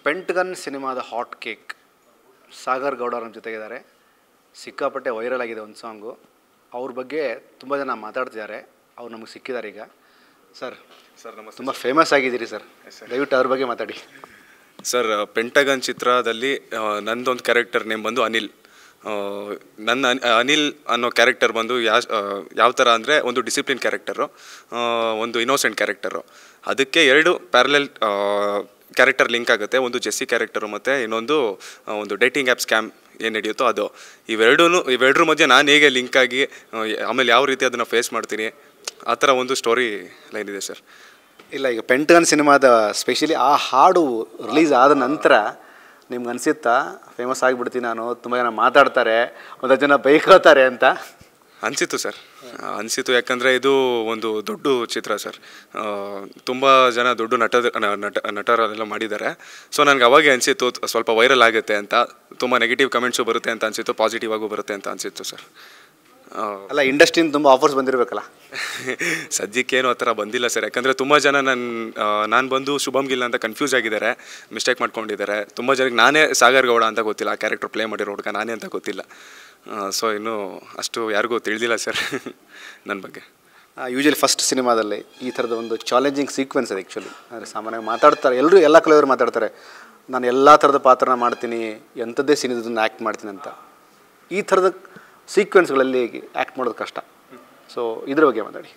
ಪೆಂಟ್ಗನ್ ಸಿನಿಮಾದ hot cake Sagar Gowda ನಮ್ಮ ಜೊತೆಗಿದ್ದಾರೆ ಸಿಕ್ಕಾಪಟ್ಟೆ ವೈರಲ್ ಆಗಿದೆ ಒಂದು ಸಾಂಗು ಅವ್ರ ಬಗ್ಗೆ ತುಂಬ ಜನ ಮಾತಾಡ್ತಿದ್ದಾರೆ ಅವ್ರು ನಮಗೆ ಸಿಕ್ಕಿದ್ದಾರೆ ಈಗ ಸರ್ ಸರ್ ನಮಸ್ತೆ ತುಂಬ ಫೇಮಸ್ ಆಗಿದ್ದೀರಿ ಸರ್ ದಯವಿಟ್ಟು ಅವ್ರ ಬಗ್ಗೆ ಮಾತಾಡಿ ಸರ್ ಪೆಂಟಗನ್ ಚಿತ್ರದಲ್ಲಿ ಆ, ನಂದೊಂದು ಕ್ಯಾರೆಕ್ಟರ್ ನೇಮ್ ಬಂದು ಅನಿಲ್ ಆ, ನನ್ನ ಅನ್- ಅನಿಲ್ ಅನ್ನೋ ಕ್ಯಾರೆಕ್ಟರ್ ಬಂದು ಯಾ ಯಾವ ಥರ ಅಂದರೆ ಒಂದು ಡಿಸಿಪ್ಲಿನ್ ಕ್ಯಾರೆಕ್ಟರು ಒಂದು ಇನೋಸೆಂಟ್ ಕ್ಯಾರೆಕ್ಟರು ಅದಕ್ಕೆ ಎರಡು ಪ್ಯಾರಲೆಲ್ ಕ್ಯಾರೆಕ್ಟರ್ ಲಿಂಕ್ ಆಗುತ್ತೆ ಒಂದು ಜೆಸ್ಸಿ ಕ್ಯಾರೆಕ್ಟರು ಮತ್ತು ಇನ್ನೊಂದು ಆ, ಒಂದು ಡೇಟಿಂಗ್ ಆ್ಯಪ್ ಸ್ಕ್ಯಾಮ್ ಏನು ನಡೆಯುತ್ತೋ ಅದು ಇವೆರಡೂ ಇವೆರಡರ ಮಧ್ಯೆ ನಾನು ಹೇಗೆ ಲಿಂಕ್ ಆಗಿ ಆ, ಆಮೇಲೆ ಯಾವ ರೀತಿ ಅದನ್ನು ಫೇಸ್ ಮಾಡ್ತೀನಿ ಆ ಥರ ಒಂದು ಸ್ಟೋರಿ ಲೈನ್ ಇದೆ ಸರ್ ಇಲ್ಲ ಈಗ ಪೆಂಟ್ಗನ್ ಸಿನಿಮಾದ ಸ್ಪೆಷಲಿ ಆ ಹಾಡು ರಿಲೀಸ್ ಆದ ನಂತರ ನಿಮ್ಗೆ ಅನಿಸುತ್ತಾ ಫೇಮಸ್ ಆಗಿಬಿಡ್ತೀನಿ ನಾನು ತುಂಬ ಜನ ಮಾತಾಡ್ತಾರೆ ಒಂದಷ್ಟು ಜನ ಬೈಕೋತಾರೆ ಅಂತ ಅನಿಸಿತು ಸರ್ ಅನಿಸಿತು ಯಾಕಂದರೆ ಇದು ಒಂದು ದೊಡ್ಡ ಚಿತ್ರ ಸರ್ ತುಂಬ ಜನ ದೊಡ್ಡ ನಟ ನಟ ನಟರೆಲ್ಲ ಮಾಡಿದ್ದಾರೆ ಸೊ ನನಗೆ ಅವಾಗೆ ಅನಿಸಿತ್ತು ಸ್ವಲ್ಪ ವೈರಲ್ ಆಗುತ್ತೆ ಅಂತ ತುಂಬ ನೆಗೆಟಿವ್ ಕಮೆಂಟ್ಸು ಬರುತ್ತೆ ಅಂತ ಅನಿಸಿತ್ತು ಪಾಸಿಟಿವ್ ಆಗು ಬರುತ್ತೆ ಅಂತ ಅನಿಸಿತ್ತು ಸರ್ ಅಲ್ಲ ಇಂಡಸ್ಟ್ರಿಯಿಂದ ತುಂಬ ಆಫರ್ಸ್ ಬಂದಿರಬೇಕಲ್ಲ ಸದ್ಯಕ್ಕೇನು ಆ ಥರ ಬಂದಿಲ್ಲ ಸರ್ ಯಾಕಂದರೆ ತುಂಬ ಜನ ನನ್ನ ನಾನು ಬಂದು ಶುಭಮ್ ಗಿಲ್ ಅಂತ ಕನ್ಫ್ಯೂಸ್ ಆಗಿದ್ದಾರೆ ಮಿಸ್ಟೇಕ್ ಮಾಡ್ಕೊಂಡಿದ್ದಾರೆ ತುಂಬ ಜನಕ್ಕೆ ನಾನೇ ಸಾಗರ್ ಗೌಡ ಅಂತ ಗೊತ್ತಿಲ್ಲ ಆ ಕ್ಯಾರೆಕ್ಟರ್ ಪ್ಲೇ ಮಾಡಿರೋ ಹುಡುಗ ನಾನೇ ಅಂತ ಗೊತ್ತಿಲ್ಲ ಸೊ ಇನ್ನೂ ಅಷ್ಟು ಯಾರಿಗೂ ತಿಳಿದಿಲ್ಲ ಸರ್ ನನ್ನ ಬಗ್ಗೆ ಯೂಶಲಿ ಫಸ್ಟ್ ಸಿನಿಮಾದಲ್ಲಿ ಈ ಥರದ ಒಂದು ಚಾಲೆಂಜಿಂಗ್ ಸೀಕ್ವೆನ್ಸ್ ಇದೆ ಆ್ಯಕ್ಚುಲಿ ಅಂದರೆ ಸಾಮಾನ್ಯವಾಗಿ ಮಾತಾಡ್ತಾರೆ ಎಲ್ಲರೂ ಎಲ್ಲ ಕಲಾವಿದರು ಮಾತಾಡ್ತಾರೆ ನಾನು ಎಲ್ಲ ಥರದ ಪಾತ್ರನ ಮಾಡ್ತೀನಿ ಎಂಥದ್ದೇ ಸಿನಿಮಾದನ್ನು ಆ್ಯಕ್ಟ್ ಮಾಡ್ತೀನಿ ಅಂತ ಈ ಥರದ ಸೀಕ್ವೆನ್ಸ್ಗಳಲ್ಲಿ ಆ್ಯಕ್ಟ್ ಮಾಡೋದು ಕಷ್ಟ ಸೊ ಇದ್ರ ಬಗ್ಗೆ ಮಾತಾಡಿ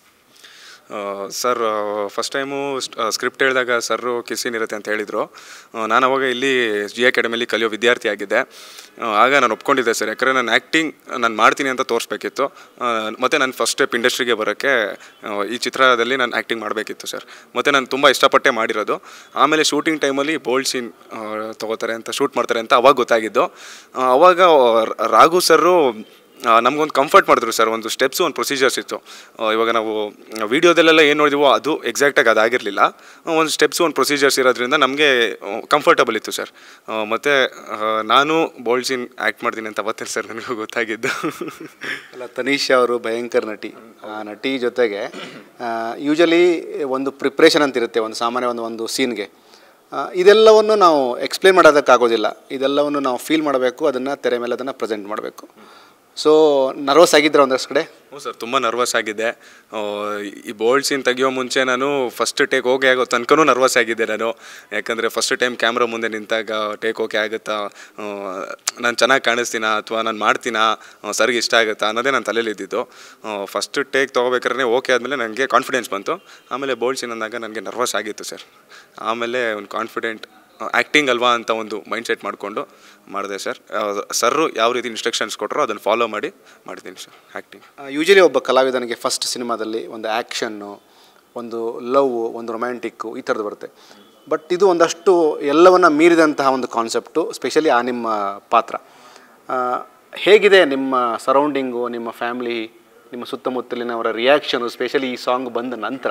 ಸರ್ ಫಸ್ಟ್ ಟೈಮು ಸ್ಕ್ರಿಪ್ಟ್ ಹೇಳಿದಾಗ ಸರ್ರು ಕಿಸಿನ್ ಇರುತ್ತೆ ಅಂತ ಹೇಳಿದರು ನಾನು ಅವಾಗ ಇಲ್ಲಿ ಜಿ ಅಕಾಡೆಮಿಲಿ ಕಲಿಯೋ ವಿದ್ಯಾರ್ಥಿ ಆಗಿದ್ದೆ ಆ, ಆಗ ನಾನು ಒಪ್ಕೊಂಡಿದ್ದೆ ಸರ್ ಯಾಕಂದರೆ ನಾನು ಆ್ಯಕ್ಟಿಂಗ್ ನಾನು ಮಾಡ್ತೀನಿ ಅಂತ ತೋರಿಸ್ಬೇಕಿತ್ತು ಮತ್ತು ನಾನು ಫಸ್ಟ್ ಸ್ಟೆಪ್ ಇಂಡಸ್ಟ್ರಿಗೆ ಬರೋಕ್ಕೆ ಆ, ಈ ಚಿತ್ರದಲ್ಲಿ ನಾನು ಆ್ಯಕ್ಟಿಂಗ್ ಮಾಡಬೇಕಿತ್ತು ಸರ್ ಮತ್ತು ನಾನು ತುಂಬ ಇಷ್ಟಪಟ್ಟೆ ಮಾಡಿರೋದು ಆಮೇಲೆ ಶೂಟಿಂಗ್ ಟೈಮಲ್ಲಿ ಬೋಲ್ಡ್ ಸೀನ್ ತೊಗೋತಾರೆ ಅಂತ ಶೂಟ್ ಮಾಡ್ತಾರೆ ಅಂತ ಅವಾಗ ಗೊತ್ತಾಗಿದ್ದು ಆ, ಅವಾಗ ರಾಘು ಸರ್ರು ನಮಗೊಂದು ಕಂಫರ್ಟ್ ಮಾಡಿದ್ರು ಸರ್ ಒಂದು ಸ್ಟೆಪ್ಸು ಒಂದು ಪ್ರೊಸೀಜರ್ಸ್ ಇತ್ತು ಆ, ಇವಾಗ ನಾವು ವೀಡಿಯೋದಲ್ಲೆಲ್ಲ ಏನು ನೋಡಿದ್ವೋ ಅದು ಎಕ್ಸಾಕ್ಟಾಗಿ ಅದಾಗಿರಲಿಲ್ಲ ಒಂದು ಸ್ಟೆಪ್ಸು ಒಂದು ಪ್ರೊಸೀಜರ್ಸ್ ಇರೋದ್ರಿಂದ ನಮಗೆ ಕಂಫರ್ಟಬಲ್ ಇತ್ತು ಸರ್ ಮತ್ತು ನಾನು ಬೋಲ್ಡ್ ಸೀನ್ ಆ್ಯಕ್ಟ್ ಮಾಡ್ತೀನಿ ಅಂತ ಅವತ್ತೇ ಸರ್ ನನಗೂ ಗೊತ್ತಾಗಿದ್ದು ಅಲ್ಲ ತನೀಶ್ ಅವರು ಭಯಂಕರ ನಟಿ ಆ ನಟಿ ಜೊತೆಗೆ ಯೂಶಲಿ ಒಂದು ಪ್ರಿಪ್ರೇಷನ್ ಅಂತ ಇರುತ್ತೆ ಒಂದು ಸಾಮಾನ್ಯ ಒಂದು ಒಂದು ಸೀನ್ಗೆ ಇದೆಲ್ಲವನ್ನು ನಾವು ಎಕ್ಸ್ಪ್ಲೇನ್ ಮಾಡೋದಕ್ಕಾಗೋದಿಲ್ಲ ಇದೆಲ್ಲವನ್ನು ನಾವು ಫೀಲ್ ಮಾಡಬೇಕು ಅದನ್ನು ತೆರೆ ಮೇಲೆ ಅದನ್ನು ಪ್ರೆಸೆಂಟ್ ಮಾಡಬೇಕು ಸೊ ನರ್ವಸ್ ಆಗಿದ್ರೆ ಒಂದಷ್ಟು ಕಡೆ ಹ್ಞೂ ಸರ್ ತುಂಬ ನರ್ವಸ್ ಆಗಿದ್ದೆ ಆ, ಈ ಬೋಲ್ಡ್ ಸೀನ್ ತೆಗಿಯೋ ಮುಂಚೆ ನಾನು ಫಸ್ಟ್ ಟೇಕ್ ಓಕೆ ಆಗೋ ತನಕನೂ ನರ್ವಸ್ ಆಗಿದ್ದೆ ನಾನು ಯಾಕಂದರೆ ಫಸ್ಟ್ ಟೈಮ್ ಕ್ಯಾಮ್ರಾ ಮುಂದೆ ನಿಂತಾಗ ಟೇಕ್ ಓಕೆ ಆಗುತ್ತಾ ನಾನು ಚೆನ್ನಾಗಿ ಕಾಣಿಸ್ತೀನಾ ಅಥವಾ ನಾನು ಮಾಡ್ತೀನಾ ಆ, ಸರ್ಗೆ ಇಷ್ಟ ಆಗುತ್ತಾ ಅನ್ನೋದೇ ನನ್ನ ತಲೆಯಲ್ಲಿ ಇದ್ದಿದ್ದು ಫಸ್ಟ್ ಟೇಕ್ ತೊಗೋಬೇಕಾದ್ರೆ ಓಕೆ ಆದಮೇಲೆ ನನಗೆ ಕಾನ್ಫಿಡೆನ್ಸ್ ಬಂತು ಆಮೇಲೆ ಬೋಲ್ಡ್ ಸೀನ್ ಅಂದಾಗ ನನಗೆ ನರ್ವಸ್ ಆಗಿತ್ತು ಸರ್ ಆಮೇಲೆ ಒಂದು ಕಾನ್ಫಿಡೆಂಟ್ ಆ್ಯಕ್ಟಿಂಗ್ ಅಲ್ವಾ ಅಂತ ಒಂದು ಮೈಂಡ್ ಸೆಟ್ ಮಾಡಿಕೊಂಡು ಮಾಡಿದೆ ಸರ್ ಸರ್ರು ಯಾವ ರೀತಿ ಇನ್ಸ್ಟ್ರಕ್ಷನ್ಸ್ ಕೊಟ್ಟರೋ ಅದನ್ನು ಫಾಲೋ ಮಾಡಿ ಮಾಡಿದ್ದೀನಿ ಸರ್ ಆ್ಯಕ್ಟಿಂಗ್ ಯೂಶಲಿ ಒಬ್ಬ ಕಲಾವಿದನಿಗೆ ಫಸ್ಟ್ ಸಿನಿಮಾದಲ್ಲಿ ಒಂದು ಆ್ಯಕ್ಷನ್ನು ಒಂದು ಲವ್ ಒಂದು ರೊಮ್ಯಾಂಟಿಕ್ಕು ಈ ಥರದ್ದು ಬರುತ್ತೆ ಬಟ್ ಇದು ಒಂದಷ್ಟು ಎಲ್ಲವನ್ನ ಮೀರಿದಂತಹ ಒಂದು ಕಾನ್ಸೆಪ್ಟು ಸ್ಪೆಷಲಿ ಆ ನಿಮ್ಮ ಪಾತ್ರ ಆ, ಹೇಗಿದೆ ನಿಮ್ಮ ಸರೌಂಡಿಂಗು ನಿಮ್ಮ ಫ್ಯಾಮ್ಲಿ ನಿಮ್ಮ ಸುತ್ತಮುತ್ತಲಿನವರ ರಿಯಾಕ್ಷನು ಸ್ಪೆಷಲಿ ಈ ಸಾಂಗ್ ಬಂದ ನಂತರ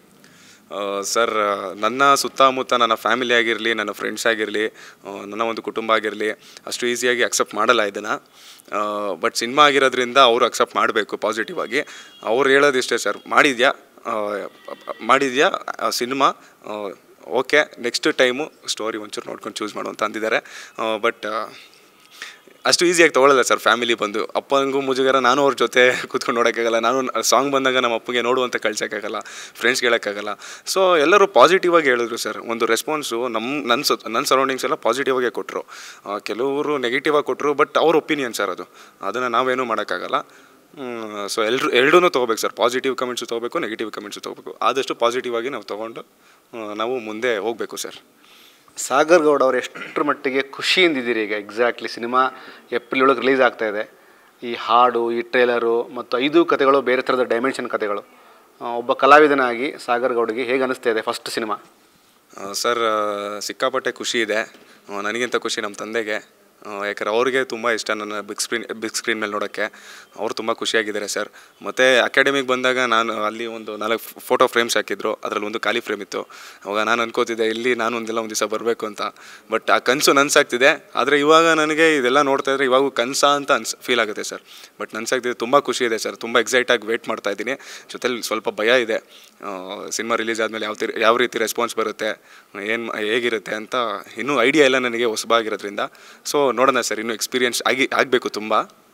ಸರ್ ನನ್ನ ಸುತ್ತಮುತ್ತ ನನ್ನ ಫ್ಯಾಮಿಲಿ ಆಗಿರಲಿ ನನ್ನ ಫ್ರೆಂಡ್ಸ್ ಆಗಿರಲಿ ನನ್ನ ಒಂದು ಕುಟುಂಬ ಆಗಿರಲಿ ಅಷ್ಟು ಈಸಿಯಾಗಿ ಅಕ್ಸೆಪ್ಟ್ ಮಾಡಲ್ಲ ಇದನ್ನು ಬಟ್ ಸಿನಿಮಾ ಆಗಿರೋದ್ರಿಂದ ಅವರು ಅಕ್ಸೆಪ್ಟ್ ಮಾಡಬೇಕು ಪಾಸಿಟಿವ್ ಆಗಿ ಅವ್ರು ಹೇಳೋದಿಷ್ಟೇ ಸರ್ ಮಾಡಿದ್ಯಾ ಆ, ಮಾಡಿದ್ಯಾ cinema okay next time story ಒಂಚೂರು ನೋಡ್ಕೊಂಡು ಚೂಸ್ ಮಾಡು ಅಂತ ಅಂದಿದ್ದಾರೆ ಬಟ್ ಅಷ್ಟು ಈಸಿಯಾಗಿ ತೊಗೊಳ್ಳಲ್ಲ ಸರ್ ಫ್ಯಾಮಿಲಿ ಬಂದು ಅಪ್ಪನಿಗೂ ಮುಜುಗರ ನಾನು ಅವ್ರ ಜೊತೆ ಕೂತ್ಕೊಂಡು ನೋಡೋಕ್ಕಾಗಲ್ಲ ನಾನು ಸಾಂಗ್ ಬಂದಾಗ ನಮ್ಮ ಅಪ್ಪಗೆ ನೋಡು ಅಂತ ಕಳ್ಸೋಕ್ಕಾಗಲ್ಲ ಫ್ರೆಂಡ್ಸ್ ಹೇಳೋಕ್ಕಾಗಲ್ಲ ಸೊ ಎಲ್ಲರೂ ಪಾಸಿಟಿವ್ ಆಗಿ ಹೇಳಿದ್ರು ಸರ್ ಒಂದು ರೆಸ್ಪಾನ್ಸು ನಮ್ಮ ನನ್ನ ಸ ನನ್ನ ಸರೌಂಡಿಂಗ್ಸ್ ಎಲ್ಲ ಪಾಸಿಟಿವ್ ಆಗೇ ಕೊಟ್ಟರು ಕೆಲವರು ನೆಗೆಟಿವ್ ಆಗಿ ಕೊಟ್ಟರು ಬಟ್ ಅವ್ರ ಒಪಿನಿಯನ್ ಸರ್ ಅದು ಅದನ್ನು ನಾವೇನೂ ಮಾಡೋಕ್ಕಾಗಲ್ಲ ಸೊ ಎಲ್ಲರೂ ಎರಡೂ ತೊಗೋಬೇಕು ಸರ್ ಪಾಸಿಟಿವ್ ಕಮೆಂಟ್ಸು ತೊಗೋಬೇಕು ನೆಗೆಟಿವ್ ಕಮೆಂಟ್ಸು ತೊಗೋಬೇಕು ಆದಷ್ಟು ಪಾಸಿಟಿವ್ ಆಗಿ ನಾವು ತೊಗೊಂಡು ಆ, ನಾವು ಮುಂದೆ ಹೋಗಬೇಕು ಸರ್ ಸಾಗರ್ ಗೌಡ ಅವರು ಎಷ್ಟರ ಮಟ್ಟಿಗೆ ಖುಷಿಯಿಂದಿದ್ದೀರಿ ಈಗ ಎಕ್ಸಾಕ್ಟ್ಲಿ ಸಿನಿಮಾ ಏಪ್ರಿಲ್ ಒಳಗೆ ರಿಲೀಸ್ ಆಗ್ತಾ ಇದೆ ಈ ಹಾಡು ಈ ಟ್ರೇಲರು ಮತ್ತು ಐದು ಕಥೆಗಳು ಬೇರೆ ಥರದ ಡೈಮೆನ್ಷನ್ ಕಥೆಗಳು ಆ, ಒಬ್ಬ ಕಲಾವಿದನಾಗಿ ಸಾಗರ್ ಗೌಡ್ಗೆ ಹೇಗೆ ಅನಿಸ್ತಾ ಇದೆ ಫಸ್ಟ್ ಸಿನಿಮಾ ಆ, ಸರ್ ಆ, ಸಿಕ್ಕಾಪಟ್ಟೆ ಖುಷಿ ಇದೆ ಆ, ನನಗಿಂತ ಖುಷಿ ನಮ್ಮ ತಂದೆಗೆ ಆ, ಯಾಕಂದ್ರೆ ಅವ್ರಿಗೆ ತುಂಬ ಇಷ್ಟ ನನ್ನ ಬಿಗ್ ಸ್ಕ್ರೀನ್ ಬಿಗ್ ಸ್ಕ್ರೀನ್ ಮೇಲೆ ನೋಡೋಕ್ಕೆ ಅವ್ರು ತುಂಬ ಖುಷಿಯಾಗಿದ್ದಾರೆ ಸರ್ ಮತ್ತು ಅಕಾಡೆಮಿಗೆ ಬಂದಾಗ ನಾನು ಅಲ್ಲಿ ಒಂದು ನಾಲ್ಕು ಫೋಟೋ ಫ್ರೇಮ್ಸ್ ಹಾಕಿದ್ರು ಅದರಲ್ಲಿ ಒಂದು ಖಾಲಿ ಫ್ರೇಮ್ ಇತ್ತು ಅವಾಗ ನಾನು ಅನ್ಕೋತಿದ್ದೆ ಇಲ್ಲಿ ನಾನು ಒಂದೆಲ್ಲ ಒಂದು ದಿವಸ ಬರಬೇಕು ಅಂತ ಬಟ್ ಆ ಕನಸು ನನ್ಸಾಗ್ತಿದೆ ಆದರೆ ಇವಾಗ ನನಗೆ ಇದೆಲ್ಲ ನೋಡ್ತಾ ಇದ್ರೆ ಇವಾಗೂ ಕನಸ ಅಂತ ಅನ್ಸ್ ಫೀಲ್ ಆಗುತ್ತೆ ಸರ್ ಬಟ್ ನನ್ಸಾಗ್ತಿದೆ ತುಂಬ ಖುಷಿ ಇದೆ ಸರ್ ತುಂಬ ಎಕ್ಸೈಟಾಗಿ ವೇಟ್ ಮಾಡ್ತಾ ಇದ್ದೀನಿ ಜೊತೆಲಿ ಸ್ವಲ್ಪ ಭಯ ಇದೆ ಸಿನಿಮಾ ರಿಲೀಸ್ ಆದಮೇಲೆ ಯಾವ ತಿ ಯಾವ ರೀತಿ ರೆಸ್ಪಾನ್ಸ್ ಬರುತ್ತೆ ಏನು ಹೇಗಿರುತ್ತೆ ಅಂತ ಇನ್ನೂ ಐಡಿಯಾ ಎಲ್ಲ ನನಗೆ ಹೊಸಬಾಗಿರೋದ್ರಿಂದ ಸೊ ನೋಡೋಣ ಸರ್ ಇನ್ನೂ ಎಕ್ಸ್ಪೀರಿಯನ್ಸ್ ಆಗಿ ಆಗಬೇಕು ತುಂಬ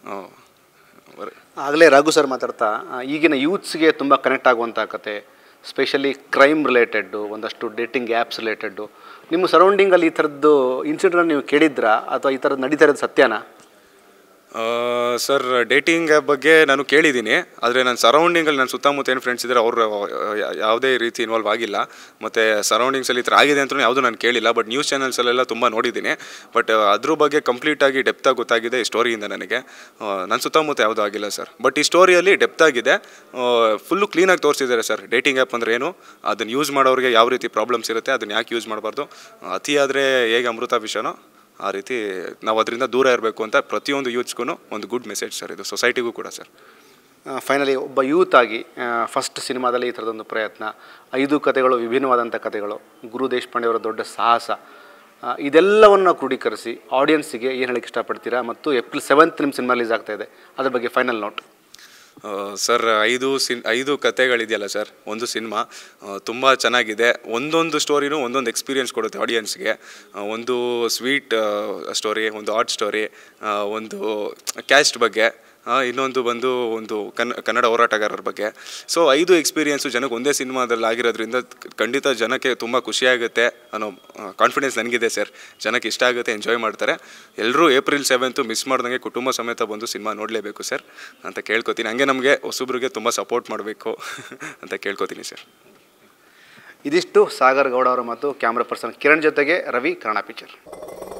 ಆಗಲೇ ರಾಘು ಸರ್ ಮಾತಾಡ್ತಾ ಆ, ಈಗಿನ ಯೂತ್ಸ್ಗೆ ತುಂಬ ಕನೆಕ್ಟ್ ಆಗುವಂಥ ಕತೆ ಸ್ಪೆಷಲಿ ಕ್ರೈಮ್ ರಿಲೇಟೆಡ್ಡು ಒಂದಷ್ಟು ಡೇಟಿಂಗ್ ಆ್ಯಪ್ಸ್ ರಿಲೇಟೆಡ್ಡು ನಿಮ್ಮ ಸರೌಂಡಿಂಗಲ್ಲಿ ಈ ಥರದ್ದು ಇನ್ಸಿಡೆಂಟ್ ನೀವು ಕೇಳಿದ್ರಾ ಅಥವಾ ಈ ಥರದ್ದು ನಡೀತಾ ಇರೋದು ಸತ್ಯನಾ ಸರ್ ಡೇಟಿಂಗ್ ಆ್ಯಪ್ ಬಗ್ಗೆ ನಾನು ಕೇಳಿದ್ದೀನಿ ಆದರೆ ನನ್ನ ಸರೌಂಡಿಂಗಲ್ಲಿ ನನ್ನ ಸುತ್ತಮುತ್ತ ಏನು ಫ್ರೆಂಡ್ಸ್ ಇದ್ದಾರೆ ಅವರು ಯಾವುದೇ ರೀತಿ ಇನ್ವಾಲ್ವ್ ಆಗಿಲ್ಲ ಮತ್ತು ಸರೌಂಡಿಂಗ್ಸಲ್ಲಿ ಈ ಥರ ಆಗಿದೆ ಅಂತಲೂ ಯಾವುದೂ ನಾನು ಕೇಳಿಲ್ಲ ಬಟ್ ನ್ಯೂಸ್ ಚಾನಲ್ಸಲ್ಲೆಲ್ಲ ತುಂಬ ನೋಡಿದ್ದೀನಿ ಬಟ್ ಅದ್ರ ಬಗ್ಗೆ ಕಂಪ್ಲೀಟಾಗಿ ಡೆಪ್ತಾಗಿ ಗೊತ್ತಾಗಿದೆ ಈ ಸ್ಟೋರಿಯಿಂದ ನನಗೆ ಆ, ನನ್ನ ಸುತ್ತಮುತ್ತ ಯಾವುದೂ ಆಗಿಲ್ಲ ಸರ್ ಬಟ್ ಈ ಸ್ಟೋರಿಯಲ್ಲಿ ಡೆಪ್ತ್ ಆಗಿದೆ ಫುಲ್ಲು ಕ್ಲೀನಾಗಿ ತೋರಿಸಿದ್ದಾರೆ ಸರ್ ಡೇಟಿಂಗ್ ಆ್ಯಪ್ ಅಂದರೆ ಏನು ಅದನ್ನು ಯೂಸ್ ಮಾಡೋರಿಗೆ ಯಾವ ರೀತಿ ಪ್ರಾಬ್ಲಮ್ಸ್ ಇರುತ್ತೆ ಅದನ್ನು ಯಾಕೆ ಯೂಸ್ ಮಾಡಬಾರ್ದು ಅತಿಯಾದರೆ ಹೇಗೆ ಅಮೃತ ವಿಷಯನೋ ಆ ರೀತಿ ನಾವು ಅದರಿಂದ ದೂರ ಇರಬೇಕು ಅಂತ ಪ್ರತಿಯೊಂದು ಯೂತ್ಸ್ಗೂ ಒಂದು ಗುಡ್ ಮೆಸೇಜ್ ಸರ್ ಇದು ಸೊಸೈಟಿಗೂ ಕೂಡ ಸರ್ ಫೈನಲಿ ಒಬ್ಬ ಯೂತ್ ಆಗಿ ಫಸ್ಟ್ ಸಿನಿಮಾದಲ್ಲಿ ಈ ಥರದೊಂದು ಪ್ರಯತ್ನ ಐದು ಕಥೆಗಳು ವಿಭಿನ್ನವಾದಂಥ ಕಥೆಗಳು ಗುರು ದೇಶಪಾಂಡೆ ಅವರ ದೊಡ್ಡ ಸಾಹಸ ಆ, ಇದೆಲ್ಲವನ್ನು ಕ್ರೋಢೀಕರಿಸಿ ಆಡಿಯನ್ಸಿಗೆ ಏನು ಹೇಳಕ್ಕೆ ಇಷ್ಟಪಡ್ತೀರಾ ಮತ್ತು ಏಪ್ರಿಲ್ ಸೆವೆಂತ್ ನಿಮ್ಮ ಸಿನಿಮಾ ರಿಲೀಸ್ ಆಗ್ತಾ ಇದೆ ಅದ್ರ ಬಗ್ಗೆ ಫೈನಲ್ ನೋಟ್ ಸರ್ ಐದು ಸಿನ್ ಐದು ಕತೆಗಳಿದೆಯಲ್ಲ ಸರ್ ಒಂದು ಸಿನಿಮಾ ತುಂಬ ಚೆನ್ನಾಗಿದೆ ಒಂದೊಂದು ಸ್ಟೋರಿನೂ ಒಂದೊಂದು ಎಕ್ಸ್ಪೀರಿಯನ್ಸ್ ಕೊಡುತ್ತೆ ಆಡಿಯನ್ಸ್ಗೆ ಒಂದು ಸ್ವೀಟ್ ಸ್ಟೋರಿ ಒಂದು ಆರ್ಟ್ ಸ್ಟೋರಿ ಒಂದು ಕ್ಯಾಸ್ಟ್ ಬಗ್ಗೆ ಆ, ಇನ್ನೊಂದು ಬಂದು ಒಂದು ಕನ್ ಕನ್ನಡ ಹೋರಾಟಗಾರರ ಬಗ್ಗೆ ಸೊ ಐದು ಎಕ್ಸ್ಪೀರಿಯನ್ಸು ಜನಕ್ಕೆ ಒಂದೇ ಸಿನಿಮಾದಲ್ಲಿ ಆಗಿರೋದ್ರಿಂದ ಖಂಡಿತ ಜನಕ್ಕೆ ತುಂಬ ಖುಷಿಯಾಗುತ್ತೆ ಅನ್ನೋ ಕಾನ್ಫಿಡೆನ್ಸ್ ನನಗಿದೆ ಸರ್ ಜನಕ್ಕೆ ಇಷ್ಟ ಆಗುತ್ತೆ ಎಂಜಾಯ್ ಮಾಡ್ತಾರೆ ಎಲ್ಲರೂ ಏಪ್ರಿಲ್ ಸೆವೆಂತು ಮಿಸ್ ಮಾಡ್ದಂಗೆ ಕುಟುಂಬ ಸಮೇತ ಬಂದು ಸಿನಿಮಾ ನೋಡಲೇಬೇಕು ಸರ್ ಅಂತ ಕೇಳ್ಕೊತೀನಿ ಹಂಗೆ ನಮಗೆ ಹೊಸಬ್ರಿಗೆ ತುಂಬ ಸಪೋರ್ಟ್ ಮಾಡಬೇಕು ಅಂತ ಕೇಳ್ಕೊತೀನಿ ಸರ್ ಇದಿಷ್ಟು ಸಾಗರ್ ಗೌಡ ಅವರು ಮತ್ತು ಕ್ಯಾಮ್ರಾ ಪರ್ಸನ್ ಕಿರಣ್ ಜೊತೆಗೆ ರವಿ ಕನ್ನಡ ಪಿಕ್ಚರ್